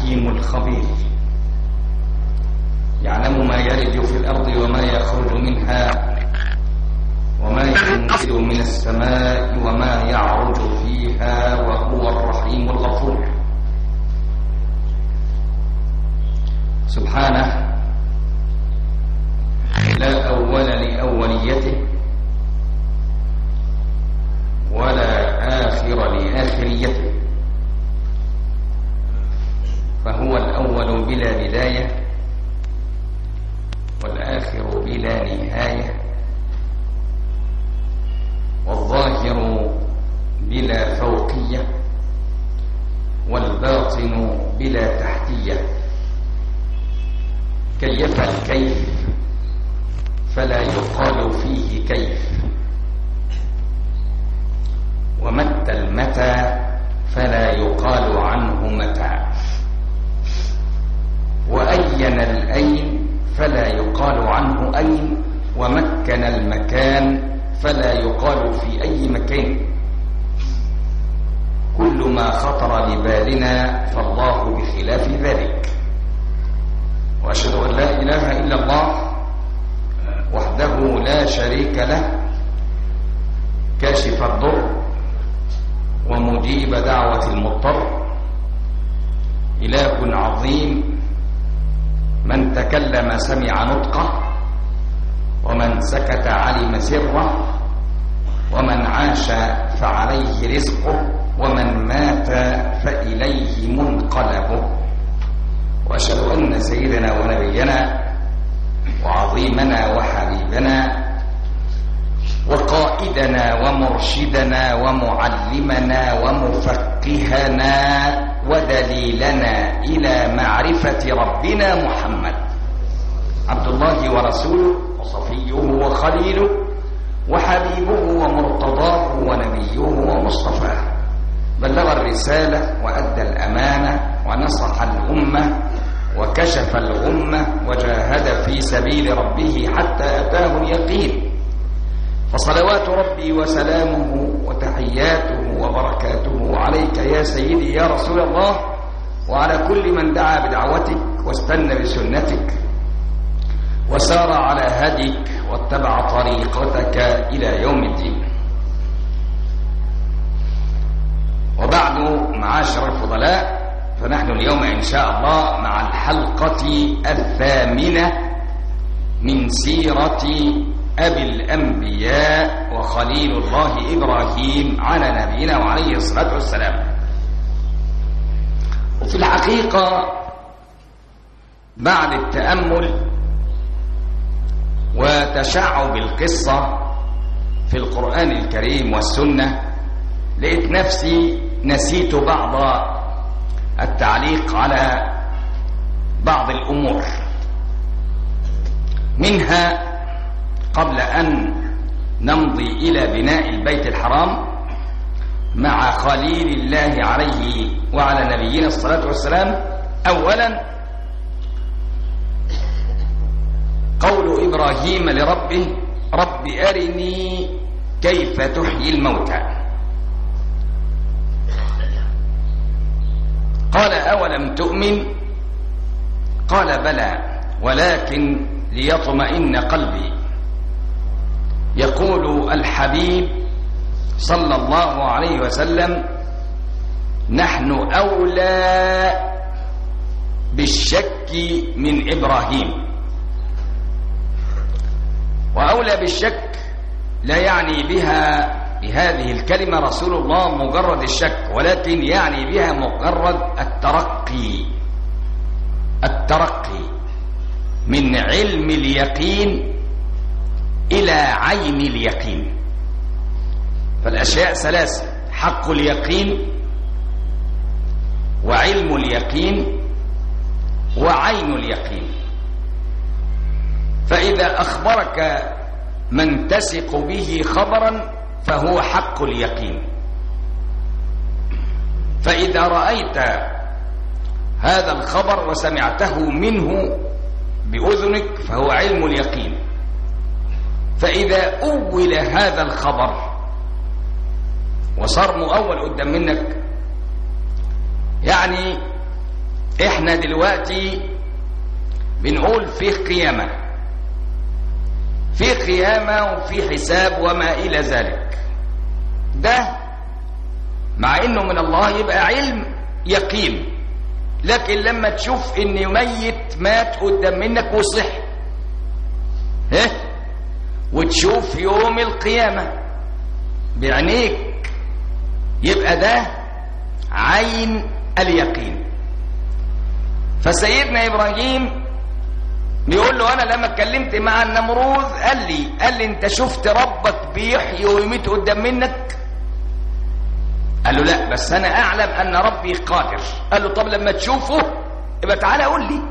الحكيم الخبير يعلم ما يلج في الأرض وما يخرج منها وما ينزل من السماء وما يعرج فيها وهو الرحيم الغفور سبحانه لا أول لأوليته ولا آخر لآخريته فهو الأول بلا بداية والآخر بلا نهاية والظاهر بلا فوقية والباطن بلا تحتية كيف الكيف فلا يقال فيه كيف ومتى المتى فلا يقال عنه متى وأين الأين فلا يقال عنه أين ومكن المكان فلا يقال في أي مكان كل ما خطر لبالنا فالله بخلاف ذلك وأشهد أن لا إله إلا الله وحده لا شريك له كاشف الضر ومجيب دعوة المضطر إله عظيم من تكلم سمع نطقه ومن سكت علم سره ومن عاش فعليه رزقه ومن مات فإليه منقلبه وأشهد أن سيدنا ونبينا وعظيمنا وحبيبنا وقائدنا ومرشدنا ومعلمنا ومفقهنا ودليلنا إلى معرفة ربنا محمد عبد الله ورسوله وصفيه وخليله وحبيبه ومرتضاه ونبيه ومصطفاه بلغ الرسالة وأدى الأمانة ونصح الأمة وكشف الغمة وجاهد في سبيل ربه حتى أتاه اليقين فصلوات ربي وسلامه وتحياته وبركاته عليك يا سيدي يا رسول الله وعلى كل من دعا بدعوتك واستنى بسنتك وسار على هديك واتبع طريقتك إلى يوم الدين وبعد معاشر الفضلاء فنحن اليوم إن شاء الله مع الحلقة الثامنة من سيرة أبي الأنبياء وخليل الله إبراهيم على نبينا وعليه الصلاة والسلام وفي الحقيقة بعد التأمل وتشعب القصة في القرآن الكريم والسنة لقيت نفسي نسيت بعض التعليق على بعض الأمور منها قبل أن نمضي إلى بناء البيت الحرام مع خليل الله عليه وعلى نبينا الصلاة والسلام أولا قول إبراهيم لربه رب أرني كيف تحيي الموتى قال أولم تؤمن قال بلى ولكن ليطمئن قلبي يقول الحبيب صلى الله عليه وسلم نحن أولى بالشك من إبراهيم وأولى بالشك لا يعني بها بهذه الكلمة رسول الله مجرد الشك ولكن يعني بها مجرد الترقي الترقي من علم اليقين إلى عين اليقين فالأشياء ثلاثة حق اليقين وعلم اليقين وعين اليقين فإذا أخبرك من تثق به خبرا فهو حق اليقين فإذا رأيت هذا الخبر وسمعته منه بأذنك فهو علم اليقين فإذا أول هذا الخبر وصار مؤول قدام منك يعني احنا دلوقتي بنقول فيه قيامة فيه قيامة وفيه حساب وما إلى ذلك ده مع انه من الله يبقى علم يقين لكن لما تشوف ان ميت مات قدام منك وصح ها وتشوف يوم القيامة بعينيك يبقى ده عين اليقين فسيدنا إبراهيم بيقول له أنا لما اتكلمت مع النمروذ قال لي قال لي أنت شفت ربك بيحيي ويميت قدام منك قال له لا بس أنا أعلم أن ربي قادر قال له طب لما تشوفه يبقى تعالى قول لي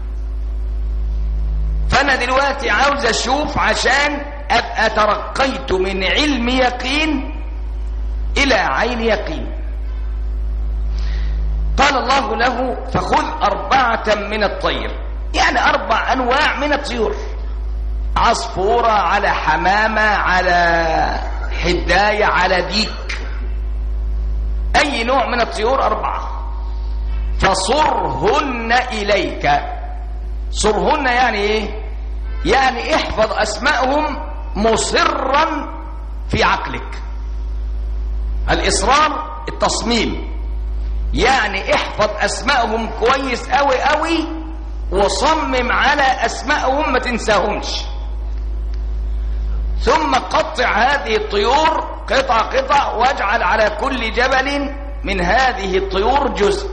فأنا دلوقتي عاوز أشوف عشان أبقى ترقيت من علم يقين إلى عين يقين قال الله له فخذ أربعة من الطير يعني أربع أنواع من الطيور عصفورة على حمامة على حداية على ديك أي نوع من الطيور أربعة فصرهن إليك صرهن يعني إيه يعني احفظ أسمائهم مصرا في عقلك الإصرار التصميم يعني احفظ أسمائهم كويس أوي أوي وصمم على أسمائهم ما تنساهمش ثم قطع هذه الطيور قطع قطع واجعل على كل جبل من هذه الطيور جزء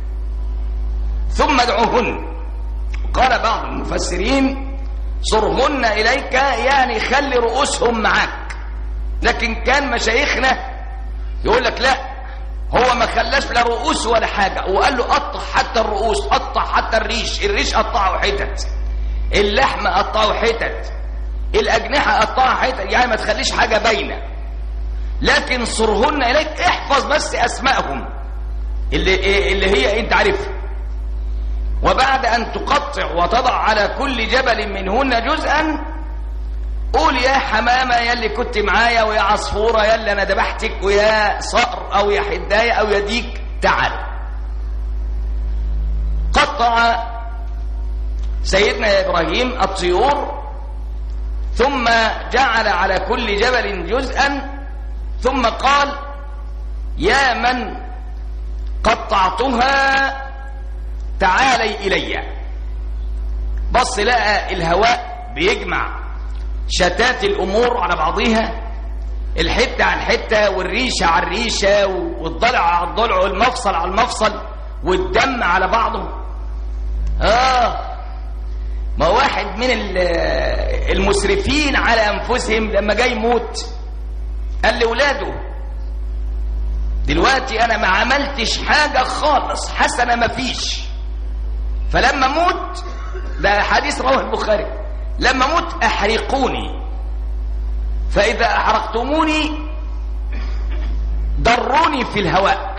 ثم ادعوهن قال بعض المفسرين صرهن إليك يعني خلي رؤوسهم معك لكن كان مشايخنا يقول لك لا هو ما خلاش لا رؤوس ولا حاجة وقال له قطع حتى الرؤوس قطع حتى الريش الريش قطعه حتت اللحم قطعه حتت الأجنحة قطعها حتت يعني ما تخليش حاجة باينة لكن صرهن إليك احفظ بس أسمائهم اللي, اللي هي انت عارفها وبعد أن تقطع وتضع على كل جبل منهن جزءا قول يا حمامة يا اللي كنت معايا ويا عصفورة يا اللي أنا دبحتك ويا صقر أو يا حداية أو يا ديك تعال قطع سيدنا إبراهيم الطيور ثم جعل على كل جبل جزءا ثم قال يا من قطعتها تعالي إلي بص لقى الهواء بيجمع شتات الأمور على بعضها الحتة على الحتة والريشة على الريشة والضلع على الضلع والمفصل على المفصل والدم على بعضه آه ما واحد من المسرفين على أنفسهم لما جاي يموت قال لأولاده دلوقتي أنا ما عملتش حاجة خالص حسنة ما فيش فلما موت ده حديث رواه البخاري لما موت احرقوني فاذا احرقتموني ضروني في الهواء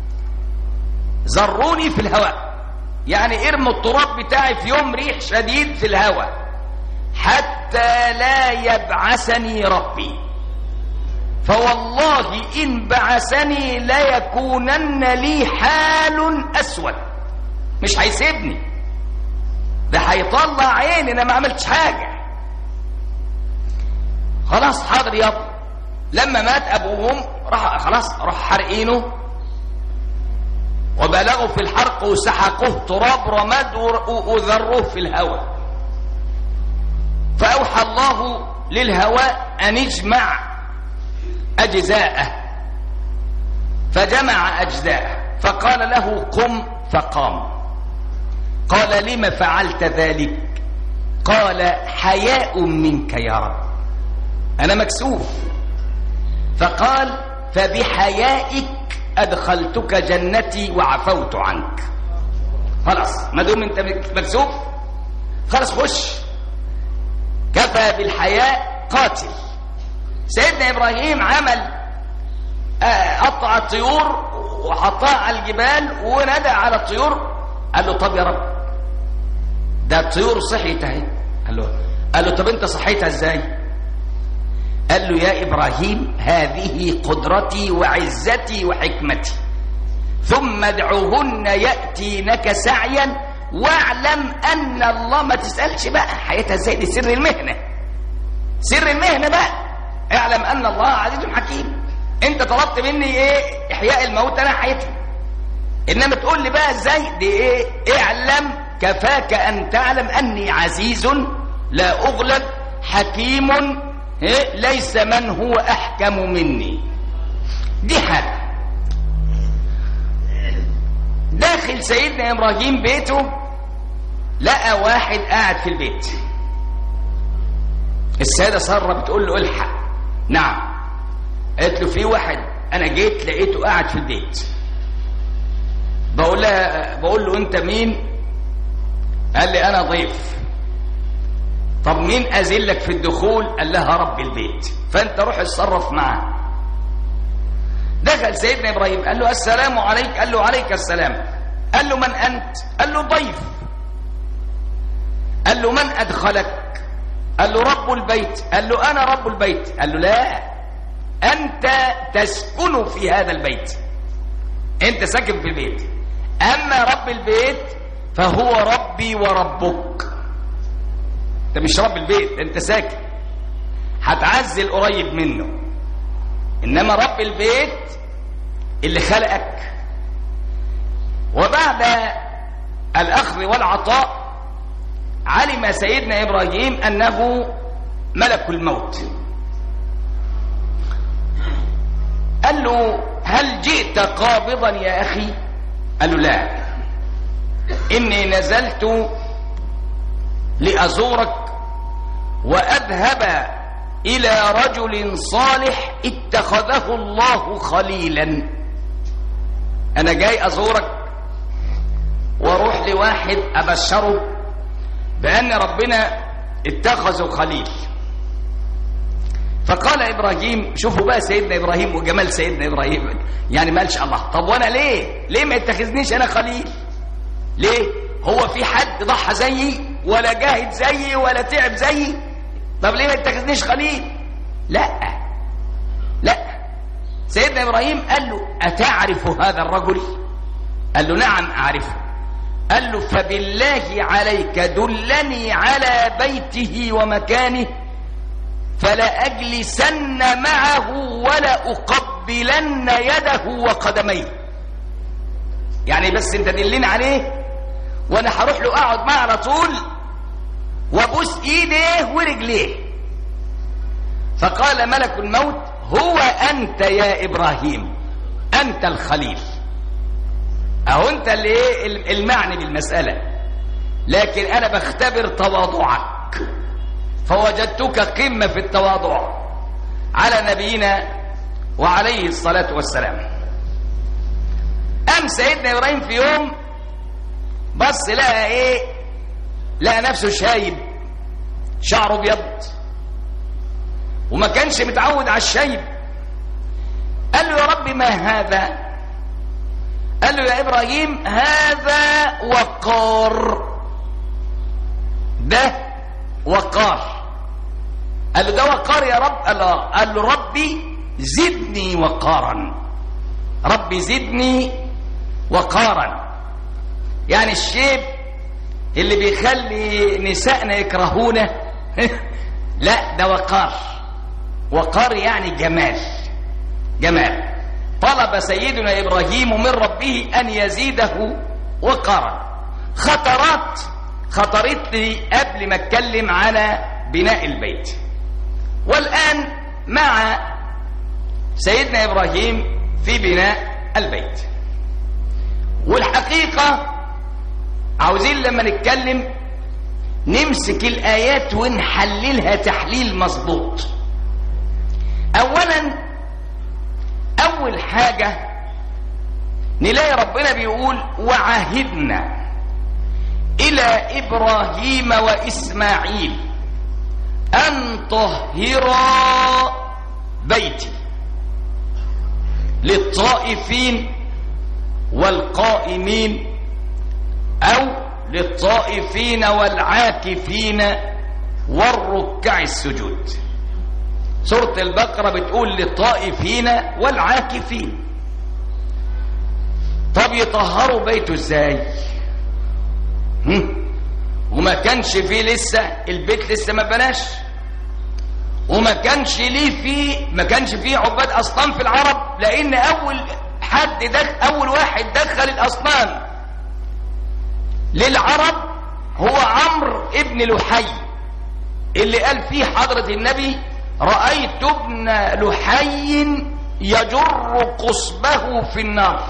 ذروني في الهواء يعني ارموا التراب بتاعي في يوم ريح شديد في الهواء حتى لا يبعثني ربي فوالله إن بعثني ليكونن لي حال أسود مش هيسيبني ده هيطلع عيني انا ما عملتش حاجه خلاص حاضر يابا لما مات ابوهم راح خلاص راح حرقينه وبلغوا في الحرق وسحقوه تراب رماد وذروه في الهواء فاوحى الله للهواء ان اجمع اجزاءه فجمع اجزاءه فقال له قم فقام قال لم فعلت ذلك قال حياء منك يا رب أنا مكسوف فقال فبحيائك أدخلتك جنتي وعفوت عنك خلاص ما دام انت مكسوف خلاص خش كفى بالحياء قاتل سيدنا إبراهيم عمل قطع الطيور وحطها على الجبال وندى على الطيور قال له طب يا رب ده الطيور صحيت اهي قال له قال له طب انت صحيتها ازاي قال له يا ابراهيم هذه قدرتي وعزتي وحكمتي ثم ادعوهن يأتينك سعيا واعلم أن الله ما تسألش بقى حياتها ازاي دي سر المهنة سر المهنة بقى اعلم أن الله عزيز حكيم انت طلبت مني ايه احياء الموت انا حياتي انما تقول لي بقى ازاي دي ايه اعلم كفاك ان تعلم اني عزيز لا اغلب حكيم إيه؟ ليس من هو احكم مني دي حاجه داخل سيدنا ابراهيم بيته لقى واحد قاعد في البيت السيده ساره بتقول له الحق نعم قالت له في واحد انا جيت لقيته قاعد في البيت بقول لها بقول له انت مين قال لي انا ضيف طب مين اذلك في الدخول قال لها رب البيت فانت روح اتصرف معاه دخل سيدنا ابراهيم قال له السلام عليك قال له عليك السلام قال له من انت قال له ضيف قال له من ادخلك قال له رب البيت قال له انا رب البيت قال له لا انت تسكن في هذا البيت انت ساكن في البيت اما رب البيت فهو ربي وربك انت مش رب البيت انت ساكن هتعزل قريب منه انما رب البيت اللي خلقك وبعد الاخذ والعطاء علم سيدنا ابراهيم انه ملك الموت قال له هل جئت قابضا يا اخي قال له لا اني نزلت لازورك واذهب الى رجل صالح اتخذه الله خليلا انا جاي ازورك واروح لواحد ابشره بان ربنا اتخذه خليل فقال ابراهيم شوفوا بقى سيدنا ابراهيم وجمال سيدنا ابراهيم يعني ما قالش الله طب وانا ليه ليه ما يتخذنيش انا خليل ليه هو في حد ضحى زيي ولا جاهد زيي ولا تعب زيي طب ليه ما يتخذنيش خليل لا لا سيدنا ابراهيم قال له اتعرف هذا الرجل قال له نعم اعرفه قال له فبالله عليك دلني على بيته ومكانه فلا أجلسن معه ولا أقبلن يده وقدميه يعني بس انت دلين عليه وانا هروح له اقعد معه على طول وابوس ايديه ورجليه فقال ملك الموت هو انت يا ابراهيم انت الخليل اهو انت اللي ايه المعني بالمساله لكن انا بختبر تواضعك فوجدتك قمة في التواضع على نبينا وعليه الصلاة والسلام قام سيدنا إبراهيم في يوم بص لقى إيه لقى نفسه شايب شعره ابيض وما كانش متعود على الشيب قال له يا رب ما هذا قال له يا إبراهيم هذا وقار ده وقار قال له ده وقار يا رب قال له, قال له ربي زدني وقارا ربي زدني وقارا يعني الشيب اللي بيخلي نسائنا يكرهونا لا ده وقار وقار يعني جمال جمال طلب سيدنا ابراهيم من ربه ان يزيده وقارا خطرات خطرت لي قبل ما اتكلم على بناء البيت والآن مع سيدنا إبراهيم في بناء البيت والحقيقة عاوزين لما نتكلم نمسك الآيات ونحللها تحليل مظبوط أولا أول حاجة نلاقي ربنا بيقول وعهدنا إلى إبراهيم وإسماعيل أن طهرا بيتي للطائفين والقائمين أو للطائفين والعاكفين والركع السجود سورة البقرة بتقول للطائفين والعاكفين طب يطهروا بيته ازاي هم؟ وما كانش فيه لسه البيت لسه ما بناش وما كانش ليه فيه ما كانش فيه عباد اصنام في العرب لان اول حد دخل اول واحد دخل الاصنام للعرب هو عمرو ابن لحي اللي قال فيه حضرة النبي رأيت ابن لحي يجر قصبه في النار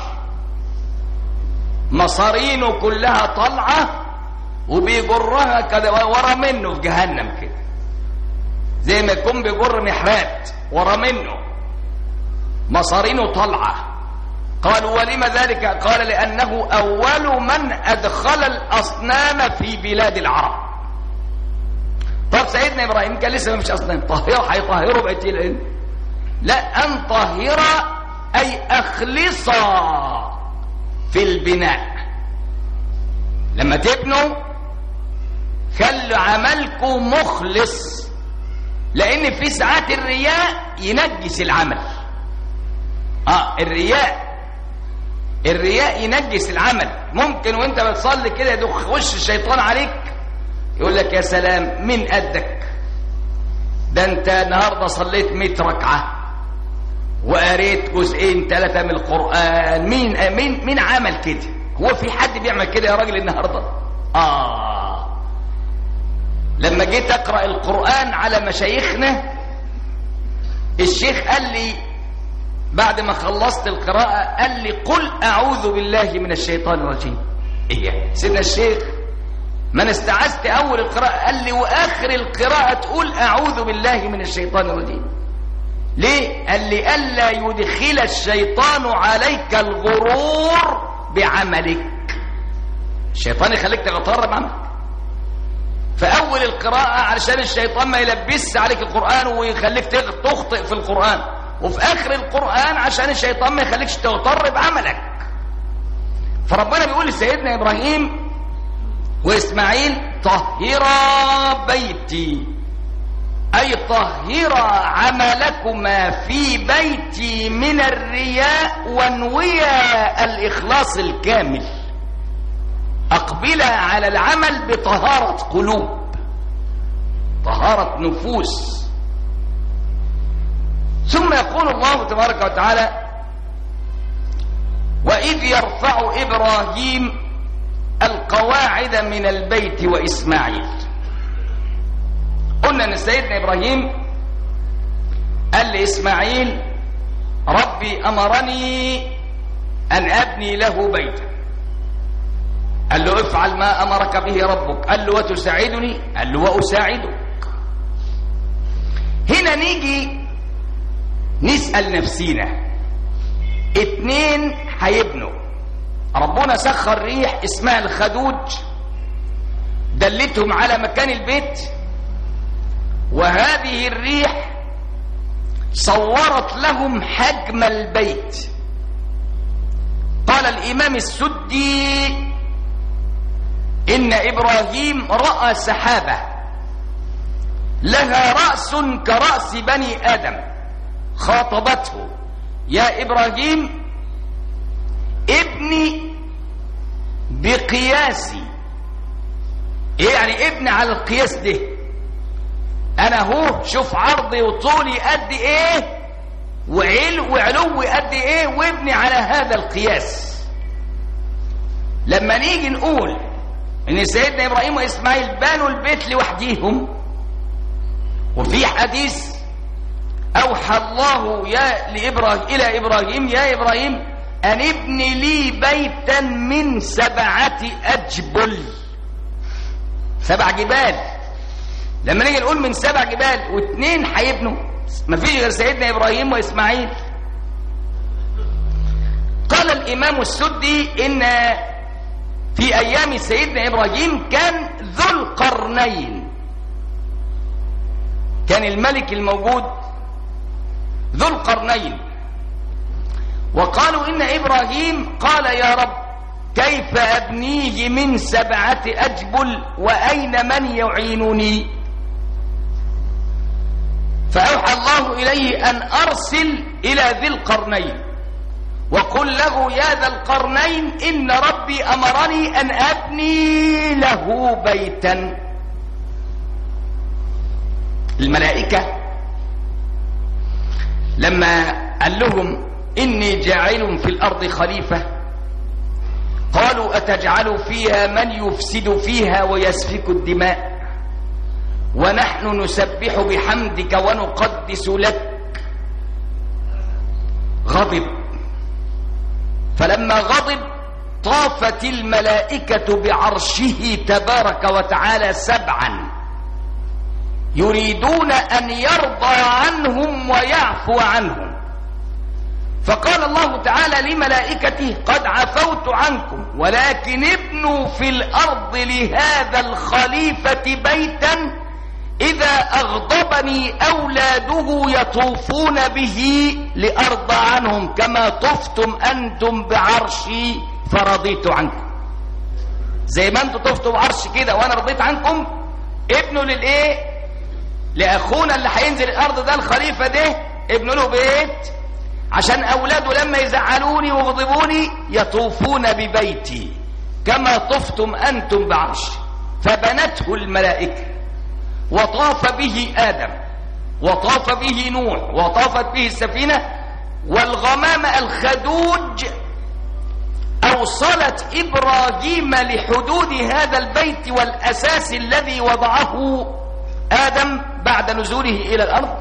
مصارينه كلها طالعة وبيجرها كده ورا منه في جهنم كده زي ما يكون بيجر محرات ورا منه مصارينه طالعه قالوا ولم ذلك قال لأنه أول من أدخل الأصنام في بلاد العرب طب سيدنا إبراهيم كان لسه ما فيش أصنام طهر هيطهروا بقيت العلم لا أن طهر أي أخلص في البناء لما تبنوا خلوا عملكم مخلص لأن في ساعات الرياء ينجس العمل اه الرياء الرياء ينجس العمل ممكن وانت بتصلي كده يخش الشيطان عليك يقول لك يا سلام مين قدك ده انت النهارده صليت 100 ركعه وقريت جزئين ثلاثه من القران مين مين مين عمل كده هو في حد بيعمل كده يا راجل النهارده اه لما جيت اقرا القران على مشايخنا الشيخ قال لي بعد ما خلصت القراءة قال لي قل أعوذ بالله من الشيطان الرجيم إيه سيدنا الشيخ ما انا استعذت أول القراءة قال لي وآخر القراءة تقول أعوذ بالله من الشيطان الرجيم ليه؟ قال لي ألا يدخل الشيطان عليك الغرور بعملك الشيطان يخليك تغتر بعملك فأول القراءة علشان الشيطان ما يلبس عليك القرآن ويخليك تخطئ في القرآن وفي اخر القرآن عشان الشيطان ما يخليكش تغتر بعملك فربنا بيقول لسيدنا ابراهيم واسماعيل طهرا بيتي اي طهرا عملكما في بيتي من الرياء وانويا الاخلاص الكامل اقبلا على العمل بطهارة قلوب طهارة نفوس ثم يقول الله تبارك وتعالى وإذ يرفع إبراهيم القواعد من البيت وإسماعيل قلنا أن سيدنا إبراهيم قال لإسماعيل ربي أمرني أن أبني له بيتا قال له افعل ما أمرك به ربك قال له وتساعدني قال له وأساعدك هنا نيجي نسأل نفسينا اتنين هيبنوا ربنا سخر ريح اسمها الخدوج دلتهم على مكان البيت وهذه الريح صورت لهم حجم البيت قال الإمام السدي إن إبراهيم رأى سحابة لها رأس كرأس بني آدم خاطبته يا إبراهيم ابني بقياسي ايه يعني ابني على القياس ده انا هو شوف عرضي وطولي قد ايه وعلو وعلوي قد ايه وابني على هذا القياس لما نيجي نقول ان سيدنا ابراهيم واسماعيل بنوا البيت لوحديهم وفي حديث اوحى الله يا لابراهيم الى ابراهيم يا ابراهيم ان ابن لي بيتا من سبعه اجبل سبع جبال لما نيجي نقول من سبع جبال واثنين هيبنوا مفيش غير سيدنا ابراهيم واسماعيل قال الامام السدي ان في ايام سيدنا ابراهيم كان ذو القرنين كان الملك الموجود ذو القرنين وقالوا ان ابراهيم قال يا رب كيف ابنيه من سبعه اجبل واين من يعينني فاوحى الله اليه ان ارسل الى ذي القرنين وقل له يا ذا القرنين إن ربي أمرني أن أبني له بيتا الملائكة لما قال لهم إني جاعل في الأرض خليفة قالوا أتجعل فيها من يفسد فيها ويسفك الدماء ونحن نسبح بحمدك ونقدس لك غضب فلما غضب طافت الملائكة بعرشه تبارك وتعالى سبعا يريدون أن يرضى عنهم ويعفو عنهم فقال الله تعالى لملائكته قد عفوت عنكم ولكن ابنوا في الأرض لهذا الخليفة بيتا إذا أغضبني أولاده يطوفون به لأرضى عنهم كما طفتم أنتم بعرشي فرضيت عنكم زي ما انتم طفتوا بعرش كده وانا رضيت عنكم ابنوا للايه لاخونا اللي هينزل الارض ده الخليفه ده ابنوا له بيت عشان اولاده لما يزعلوني ويغضبوني يطوفون ببيتي كما طفتم انتم بعرشي فبنته الملائكه وطاف به آدم وطاف به نوح وطافت به السفينة والغمام الخدوج أوصلت إبراهيم لحدود هذا البيت والأساس الذي وضعه آدم بعد نزوله إلى الأرض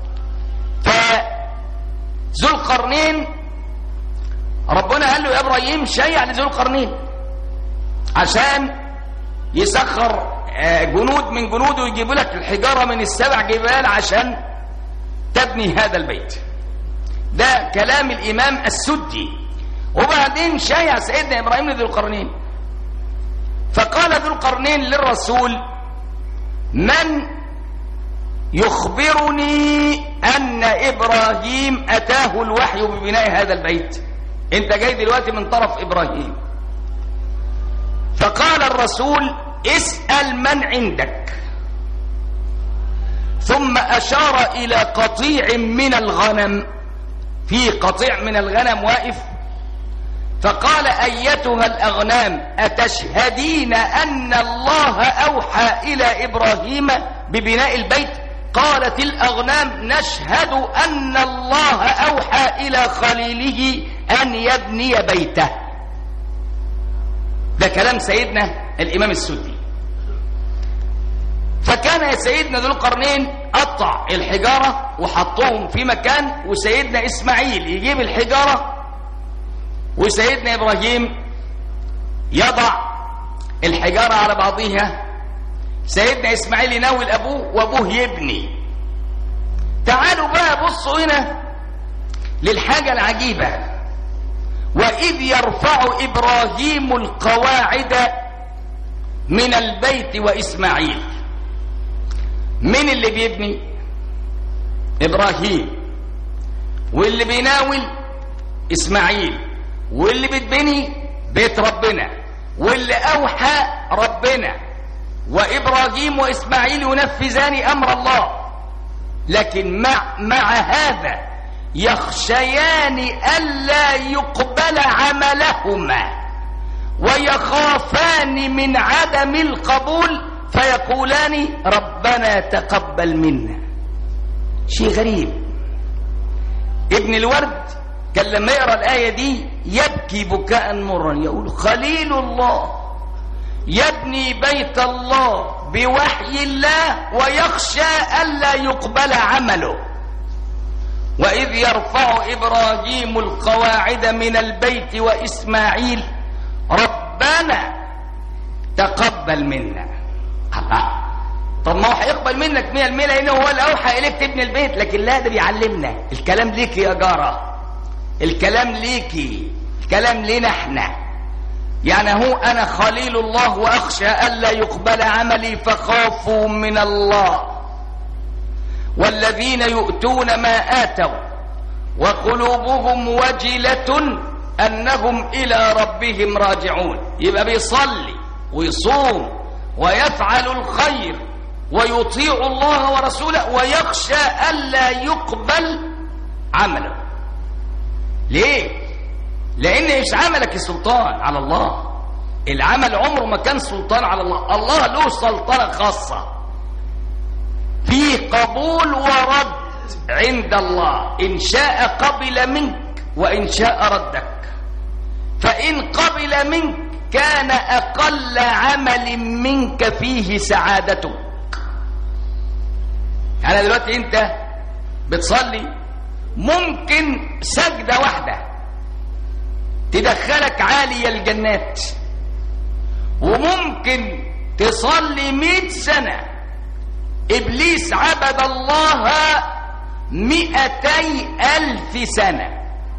فذو القرنين ربنا قال له يا إبراهيم شيع لذو القرنين عشان يسخر جنود من جنوده يجيبوا لك الحجارة من السبع جبال عشان تبني هذا البيت ده كلام الإمام السدي وبعدين شايع سيدنا إبراهيم لذو القرنين فقال ذو القرنين للرسول من يخبرني أن إبراهيم أتاه الوحي ببناء هذا البيت انت جاي دلوقتي من طرف إبراهيم فقال الرسول اسأل من عندك ثم أشار إلى قطيع من الغنم في قطيع من الغنم واقف فقال أيتها الأغنام أتشهدين أن الله أوحى إلى إبراهيم ببناء البيت قالت الأغنام نشهد أن الله أوحى إلى خليله أن يبني بيته ده كلام سيدنا الإمام السدي فكان يا سيدنا ذو القرنين قطع الحجارة وحطهم في مكان وسيدنا إسماعيل يجيب الحجارة وسيدنا إبراهيم يضع الحجارة على بعضها سيدنا إسماعيل يناول أبوه وأبوه يبني تعالوا بقى بصوا هنا للحاجة العجيبة وإذ يرفع إبراهيم القواعد من البيت وإسماعيل من اللي بيبني إبراهيم واللي بيناول إسماعيل واللي بتبني بيت ربنا واللي أوحى ربنا وإبراهيم وإسماعيل ينفذان أمر الله لكن مع, مع هذا يخشيان ألا يقبل عملهما ويخافان من عدم القبول فيقولان ربنا تقبل منا شيء غريب ابن الورد كان لما يقرا الايه دي يبكي بكاء مرا يقول خليل الله يبني بيت الله بوحي الله ويخشى الا يقبل عمله واذ يرفع ابراهيم القواعد من البيت واسماعيل ربنا تقبل منا الله طب ما هو هيقبل منك 100% لانه هو اللي اوحى اليك تبني البيت لكن لا ده بيعلمنا الكلام ليكي يا جاره الكلام ليكي الكلام لنا احنا يعني هو انا خليل الله واخشى الا يقبل عملي فخافوا من الله والذين يؤتون ما اتوا وقلوبهم وجله انهم الى ربهم راجعون يبقى بيصلي ويصوم ويفعل الخير ويطيع الله ورسوله ويخشى الا يقبل عمله ليه لان مش عملك سلطان على الله العمل عمره ما كان سلطان على الله الله له سلطنة خاصة في قبول ورد عند الله إن شاء قبل منك وإن شاء ردك فإن قبل منك كان أقل عمل منك فيه سعادتك أنا دلوقتي أنت بتصلي ممكن سجدة واحدة تدخلك عالي الجنات وممكن تصلي مئة سنة إبليس عبد الله مئتي ألف سنة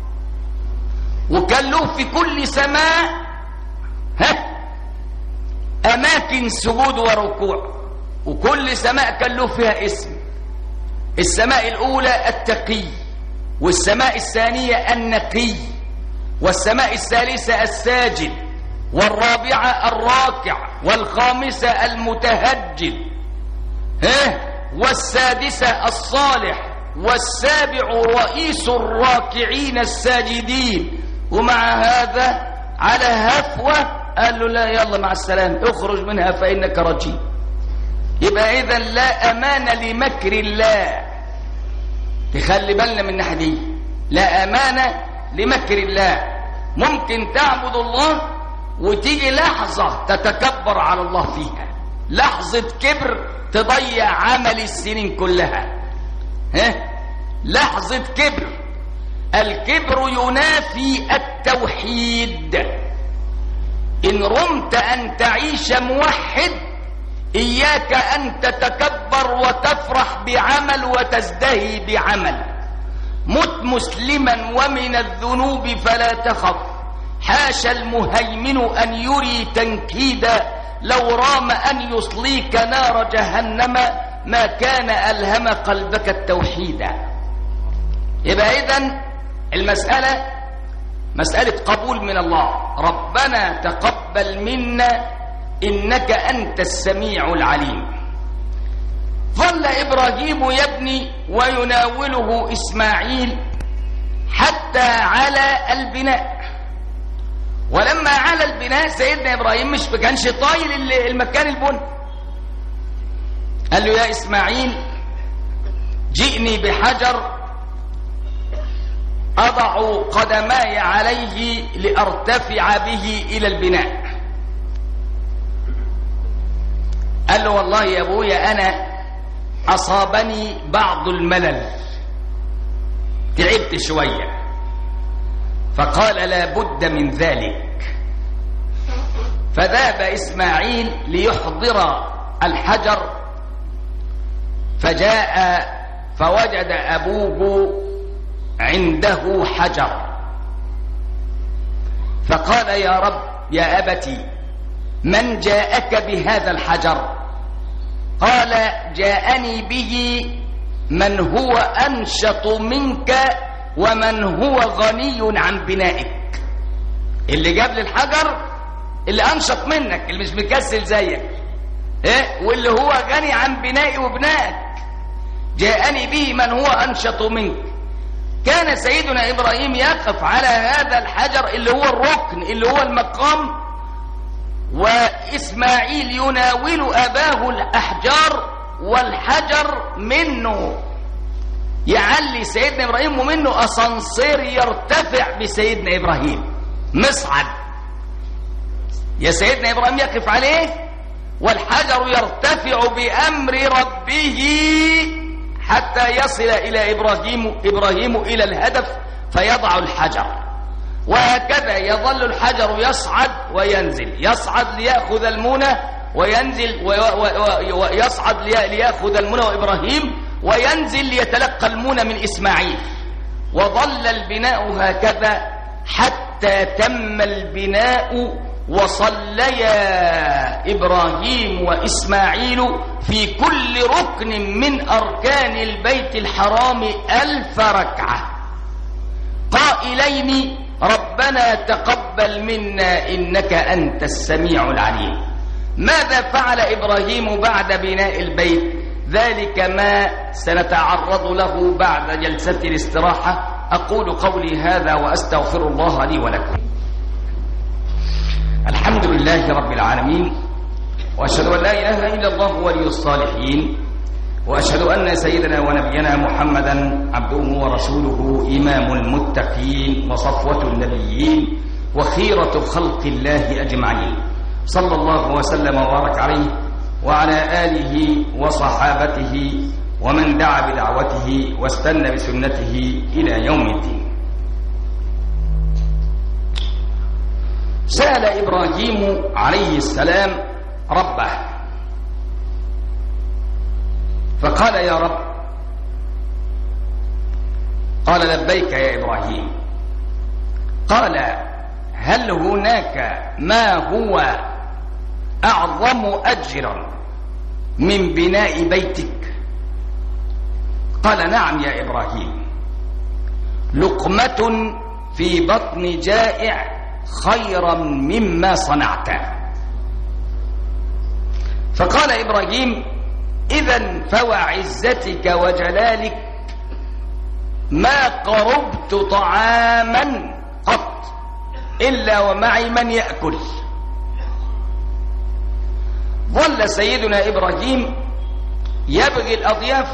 وكان له في كل سماء ها أماكن سجود وركوع وكل سماء كان له فيها اسم السماء الأولى التقي والسماء الثانية النقي والسماء الثالثة الساجد والرابعة الراكع والخامسة المتهجد ها والسادسة الصالح والسابع رئيس الراكعين الساجدين ومع هذا على هفوة قال له لا يلا مع السلامة اخرج منها فإنك رجيم يبقى إذا لا أمان لمكر الله تخلي بالنا من الناحية دي لا أمانة لمكر الله ممكن تعبد الله وتيجي لحظة تتكبر على الله فيها لحظة كبر تضيع عمل السنين كلها ها لحظة كبر الكبر ينافي التوحيد إن رمت أن تعيش موحد إياك أن تتكبر وتفرح بعمل وتزدهي بعمل مت مسلما ومن الذنوب فلا تخف حاش المهيمن أن يري تنكيدا لو رام أن يصليك نار جهنم ما كان ألهم قلبك التوحيد يبقى إذن المسألة مسألة قبول من الله ربنا تقبل منا إنك أنت السميع العليم ظل إبراهيم يبني ويناوله إسماعيل حتى على البناء ولما على البناء سيدنا إبراهيم مش كانش طايل المكان البن قال له يا إسماعيل جئني بحجر أضع قدماي عليه لأرتفع به إلى البناء قال له والله يا أبويا أنا أصابني بعض الملل تعبت شوية فقال لا بد من ذلك فذهب إسماعيل ليحضر الحجر فجاء فوجد أبوه عنده حجر فقال يا رب يا أبتي من جاءك بهذا الحجر قال جاءني به من هو أنشط منك ومن هو غني عن بنائك اللي جاب لي الحجر اللي أنشط منك اللي مش مكسل زيك إيه؟ واللي هو غني عن بنائي وبنائك جاءني به من هو أنشط منك كان سيدنا إبراهيم يقف على هذا الحجر اللي هو الركن اللي هو المقام وإسماعيل يناول أباه الأحجار والحجر منه يعلي سيدنا إبراهيم ومنه أسانسير يرتفع بسيدنا إبراهيم مصعد يا سيدنا إبراهيم يقف عليه والحجر يرتفع بأمر ربه حتى يصل إلى إبراهيم إبراهيم إلى الهدف فيضع الحجر وهكذا يظل الحجر يصعد وينزل يصعد ليأخذ المنى وينزل ويصعد ليأخذ المنى وإبراهيم وينزل ليتلقى المنى من إسماعيل وظل البناء هكذا حتى تم البناء وصليا إبراهيم وإسماعيل في كل ركن من أركان البيت الحرام ألف ركعة قائلين ربنا تقبل منا إنك أنت السميع العليم ماذا فعل إبراهيم بعد بناء البيت ذلك ما سنتعرض له بعد جلسة الاستراحة أقول قولي هذا وأستغفر الله لي ولكم الحمد لله رب العالمين وأشهد أن لا إله إلا الله ولي الصالحين وأشهد أن سيدنا ونبينا محمدا عبده ورسوله إمام المتقين وصفوة النبيين وخيرة خلق الله أجمعين صلى الله وسلم وبارك عليه وعلى آله وصحابته ومن دعا بدعوته واستنى بسنته إلى يوم الدين سأل إبراهيم عليه السلام ربه فقال يا رب قال لبيك يا إبراهيم قال هل هناك ما هو أعظم أجرا من بناء بيتك قال نعم يا إبراهيم لقمة في بطن جائع خيرا مما صنعت فقال إبراهيم إذا فوعزتك وجلالك ما قربت طعاما قط إلا ومعي من يأكل ظل سيدنا إبراهيم يبغي الأضياف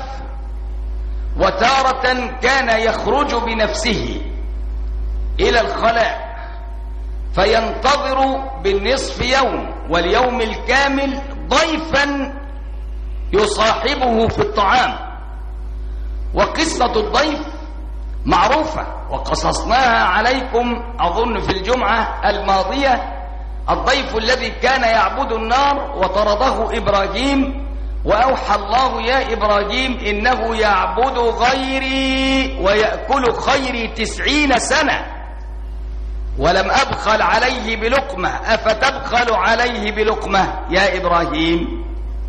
وتارة كان يخرج بنفسه إلى الخلاء فينتظر بالنصف يوم واليوم الكامل ضيفا يصاحبه في الطعام وقصة الضيف معروفة وقصصناها عليكم أظن في الجمعة الماضية الضيف الذي كان يعبد النار وطرده إبراهيم وأوحى الله يا إبراهيم إنه يعبد غيري ويأكل خيري تسعين سنة ولم أبخل عليه بلقمة أفتبخل عليه بلقمة يا إبراهيم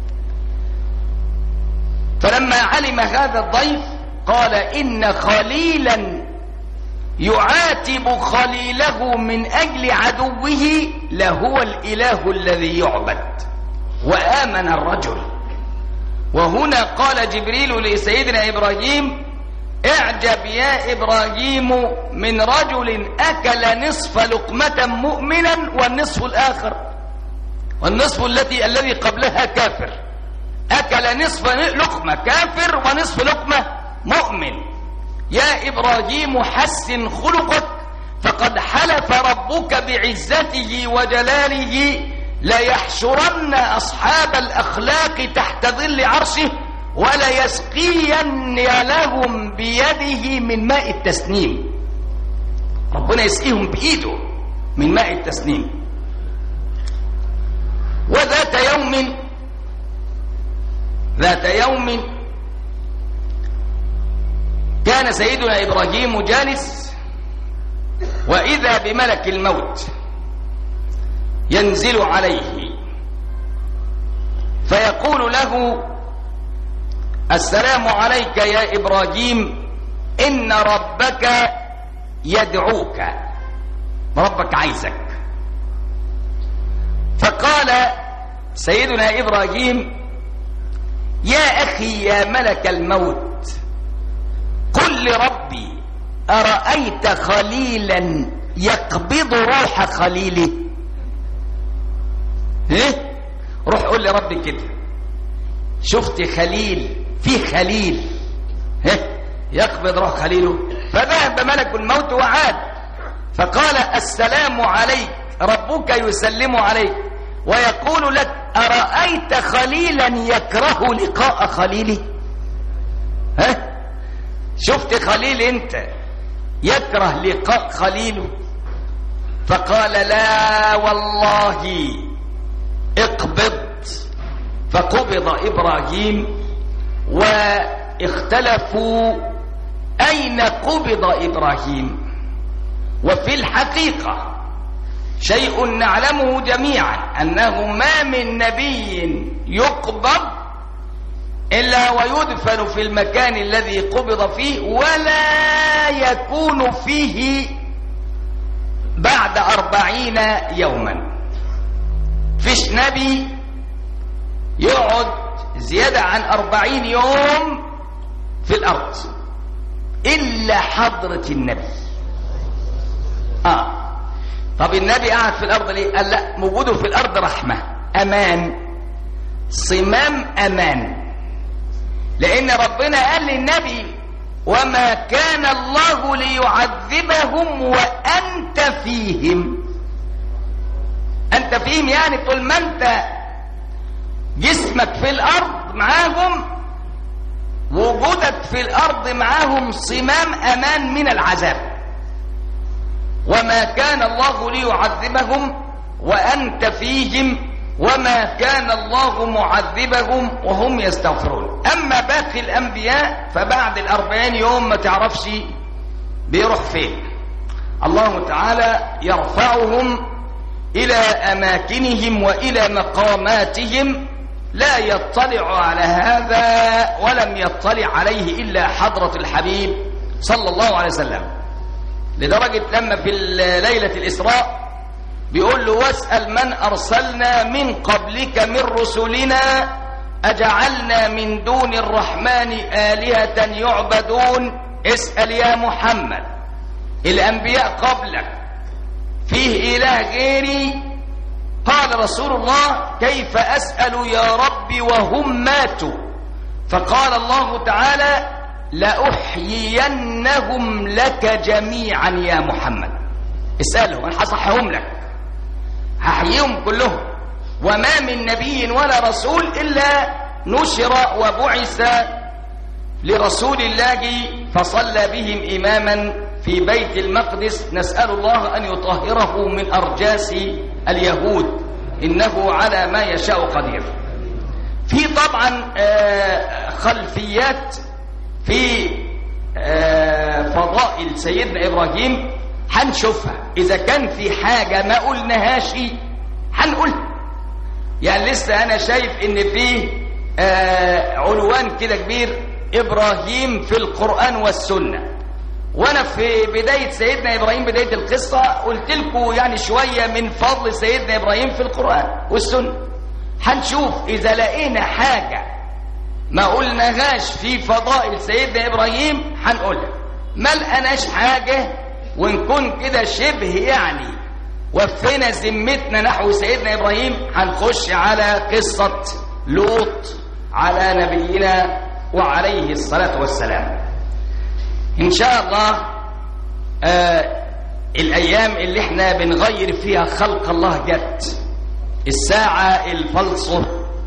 فلما علم هذا الضيف قال إن خليلا يعاتب خليله من أجل عدوه لهو الإله الذي يعبد وآمن الرجل وهنا قال جبريل لسيدنا إبراهيم اعجب يا إبراهيم من رجل أكل نصف لقمة مؤمنا والنصف الآخر والنصف التي الذي قبلها كافر أكل نصف لقمة كافر ونصف لقمة مؤمن يا إبراهيم حسن خلقك فقد حلف ربك بعزته وجلاله ليحشرن أصحاب الأخلاق تحت ظل عرشه ولا يسقين لهم بيده من ماء التسنيم ربنا يسقيهم بإيده من ماء التسنيم وذات يوم ذات يوم كان سيدنا إبراهيم جالس وإذا بملك الموت ينزل عليه فيقول له السلام عليك يا إبراهيم إن ربك يدعوك ربك عايزك فقال سيدنا إبراهيم يا أخي يا ملك الموت قل لربي أرأيت خليلا يقبض روح خليله ايه روح قول لربي كده شفت خليل في خليل ايه يقبض روح خليله فذهب ملك الموت وعاد فقال السلام عليك ربك يسلم عليك ويقول لك أرأيت خليلا يكره لقاء خليلي ها شفت خليل انت يكره لقاء خليله فقال لا والله اقبض فقبض إبراهيم واختلفوا أين قبض إبراهيم وفي الحقيقة شيء نعلمه جميعا أنه ما من نبي يقبض إلا ويدفن في المكان الذي قبض فيه ولا يكون فيه بعد أربعين يوما فيش نبي يقعد زيادة عن أربعين يوم في الأرض إلا حضرة النبي آه طب النبي قاعد في الأرض ليه قال لا وجوده في الأرض رحمة أمان صمام أمان لأن ربنا قال للنبي وما كان الله ليعذبهم وأنت فيهم أنت فيهم يعني طول ما أنت جسمك في الأرض معاهم وجودك في الأرض معاهم صمام أمان من العذاب وما كان الله ليعذبهم وأنت فيهم وما كان الله معذبهم وهم يستغفرون أما باقي الأنبياء فبعد الأربعين يوم ما تعرفش بيروح فين الله تعالى يرفعهم إلى أماكنهم وإلى مقاماتهم لا يطلع على هذا ولم يطلع عليه إلا حضرة الحبيب صلى الله عليه وسلم لدرجة لما في ليلة الإسراء بيقول له واسأل من أرسلنا من قبلك من رسلنا أجعلنا من دون الرحمن آلهة يعبدون اسأل يا محمد الأنبياء قبلك فيه إله غيري قال رسول الله كيف أسأل يا رب وهم ماتوا فقال الله تعالى لأحيينهم لك جميعا يا محمد اسألهم أنا هصحهم لك هحييهم كلهم وما من نبي ولا رسول إلا نشر وبعث لرسول الله فصلى بهم إماما في بيت المقدس نسأل الله أن يطهره من أرجاس اليهود إنه على ما يشاء قدير في طبعا خلفيات في فضائل سيدنا إبراهيم هنشوفها إذا كان في حاجة ما قلناهاش هنقولها يعني لسه أنا شايف إن في عنوان كده كبير إبراهيم في القرآن والسنة وانا في بداية سيدنا ابراهيم بداية القصة قلت لكم يعني شوية من فضل سيدنا ابراهيم في القرآن والسنة هنشوف اذا لقينا حاجة ما قلناهاش في فضائل سيدنا ابراهيم هنقولها ما لقناش حاجة ونكون كده شبه يعني وفينا ذمتنا نحو سيدنا ابراهيم هنخش على قصة لوط على نبينا وعليه الصلاة والسلام ان شاء الله آه الايام اللي احنا بنغير فيها خلق الله جت الساعة الفلصة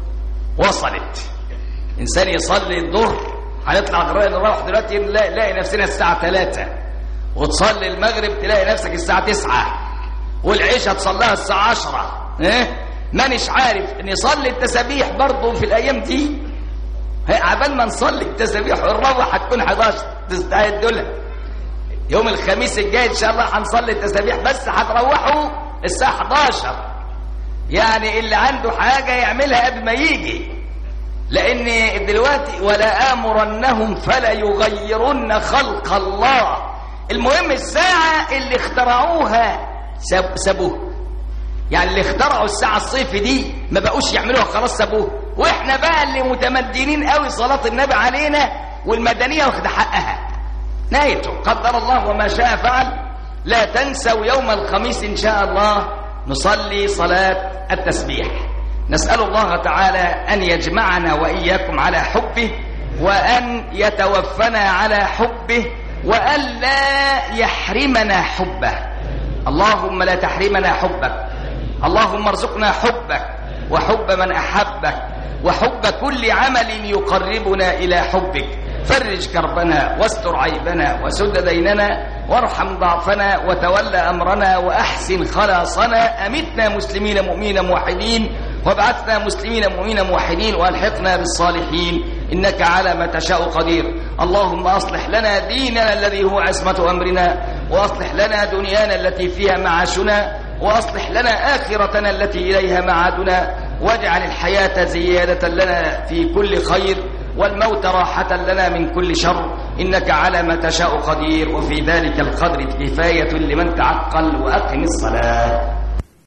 وصلت انسان يصلي الظهر هنطلع نروح دلوقتي نلاقي نفسنا الساعة 3 وتصلي المغرب تلاقي نفسك الساعة 9 والعشاء تصليها الساعة 10 ايه مانيش عارف نصلي التسابيح برضه في الايام دي عبال ما نصلي التسابيح ونروح هتكون 11 تستعدوا لها يوم الخميس الجاي ان شاء الله هنصلي التسابيح بس هتروحوا الساعه 11 يعني اللي عنده حاجه يعملها قبل ما يجي لان دلوقتي ولا امرنهم فلا يغيرن خلق الله المهم الساعه اللي اخترعوها ساب سابوها يعني اللي اخترعوا الساعه الصيف دي ما بقوش يعملوها خلاص سابوها واحنا بقى اللي متمدنين قوي صلاه النبي علينا والمدنيه واخده حقها نهايته قدر الله وما شاء فعل لا تنسوا يوم الخميس ان شاء الله نصلي صلاه التسبيح نسال الله تعالى ان يجمعنا واياكم على حبه وان يتوفنا على حبه وان لا يحرمنا حبه اللهم لا تحرمنا حبك اللهم ارزقنا حبك وحب من احبك وحب كل عمل يقربنا الى حبك فرج كربنا واستر عيبنا وسد ديننا وارحم ضعفنا وتول امرنا واحسن خلاصنا امتنا مسلمين مؤمنين موحدين وابعثنا مسلمين مؤمنين موحدين والحقنا بالصالحين انك على ما تشاء قدير اللهم اصلح لنا ديننا الذي هو عصمه امرنا واصلح لنا دنيانا التي فيها معاشنا واصلح لنا اخرتنا التي اليها معادنا واجعل الحياه زياده لنا في كل خير والموت راحة لنا من كل شر إنك على ما تشاء قدير وفي ذلك القدر كفاية لمن تعقل وأقم الصلاة